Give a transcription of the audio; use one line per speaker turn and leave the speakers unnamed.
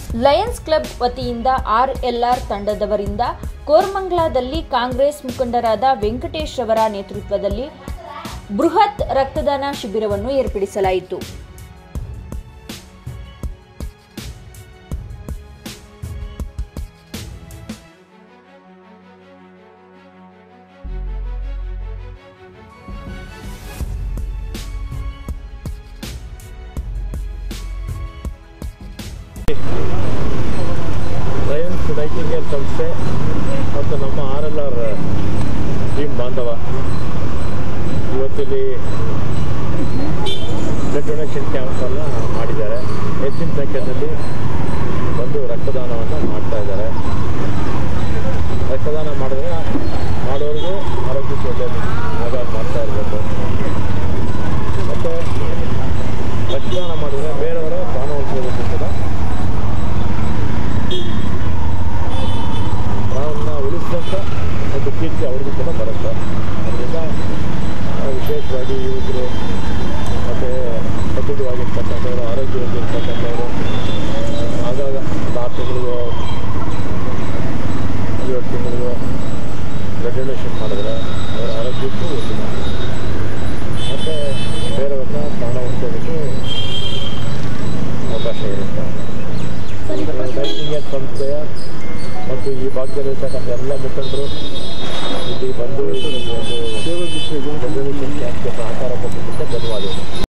Lions club ವತಿಯಿಂದ ಆರ್ಎಲ್ಆರ್ ತಂಡದವರಿಂದ ಕೋರ್ಮಂಗ್ಲಾದಲ್ಲಿ ಕಾಂಗ್ರೆಸ್ ಮುಖಂಡರಾದ ವೆಂಕಟೇಶ್ ರವರ ನೇತೃತ್ವದಲ್ಲಿ ಬೃಹತ್ ರಕ್ತದಾನ ಶಿಬಿರವನ್ನು ಏರ್ಪಡಿಸಲಾಯಿತು
ಲಯನ್ಸ್ ನೈಟಿಂಗೇಲ್ ಸಂಸ್ಥೆ ಮತ್ತು ನಮ್ಮ ಆರ್ ಎಲ್ ಆರ್ ಟೀಮ್ ಬಾಂಧವ ಇವತ್ತಿಲ್ಲಿ ಬ್ಲಡ್ ಡೊನೇಷನ್ ಕ್ಯಾಂಪನ್ನು ಮಾಡಿದ್ದಾರೆ ಹೆಚ್ಚಿನ ಸಂಖ್ಯೆಯಲ್ಲಿ ಬಂದು ರಕ್ತದಾನವನ್ನು ಮಾಡ್ತಾ ಇದ್ದಾರೆ ರಕ್ತದಾನ ಮಾಡಿದ್ರೆ ಮಾಡೋರಿಗೂ ಆರೋಗ್ಯಕ್ಕೆ ಒಳ್ಳೆಯದು ಹಾಗಾಗಿ ಮಾಡ್ತಾ ಇರಬೇಕು ಮತ್ತು ರಕ್ತದಾನ ಮಾಡಿದರೆ ಬೇರೆಯವರ ಪ್ರಾಣ ಉಳಿಸೋದಕ್ಕೂ ಕೂಡ ಪ್ರಾಣವನ್ನು ಉಳಿಸಿದಂಥ ಒಂದು ಕೀರ್ತಿ ಅವ್ರಿಗೂ ಕೂಡ ಬರುತ್ತೆ ಅದರಿಂದ ನಾವು ವಿಶೇಷವಾಗಿ ಯುವಕರು ಮತ್ತು ಸದೃಢವಾಗಿರ್ತಕ್ಕಂಥವ್ರು ಆರೋಗ್ಯವಾಗಿರ್ತಕ್ಕಂಥವ್ರು ಆಗಾಗ ಒಂದು ಆರು ತಿಂಗಳಿಗೋ ಏಳು ತಿಂಗಳಿಗೋ ಬ್ಲಡ್ ಡೊನೇಷನ್ ಮಾಡಿದ್ರೆ ಅವರ ಆರೋಗ್ಯಕ್ಕೂ ಉತ್ತಮ ಮತ್ತು ಬೇರೆಯವ್ರನ್ನ ಪ್ರಾಣ ಉಳಿಸೋದಕ್ಕೂ ಅವಕಾಶ ಇರುತ್ತೆ ನೈಟಿಂಗೇಲ್ ಸಂಸ್ಥೆಯ ಮತ್ತು ಈ ಭಾಗದಲ್ಲಿರ್ತಕ್ಕಂಥ ಎಲ್ಲ ಮುಖಂಡರು ಇಲ್ಲಿ ಬಂದು ಈ ಒಂದು ಡೊನೇಷನ್ ಕ್ಯಾಂಪ್ಗೆ ಸಹಕಾರ ಕೊಟ್ಟಿದ್ದಕ್ಕೆ ಧನ್ಯವಾದಗಳು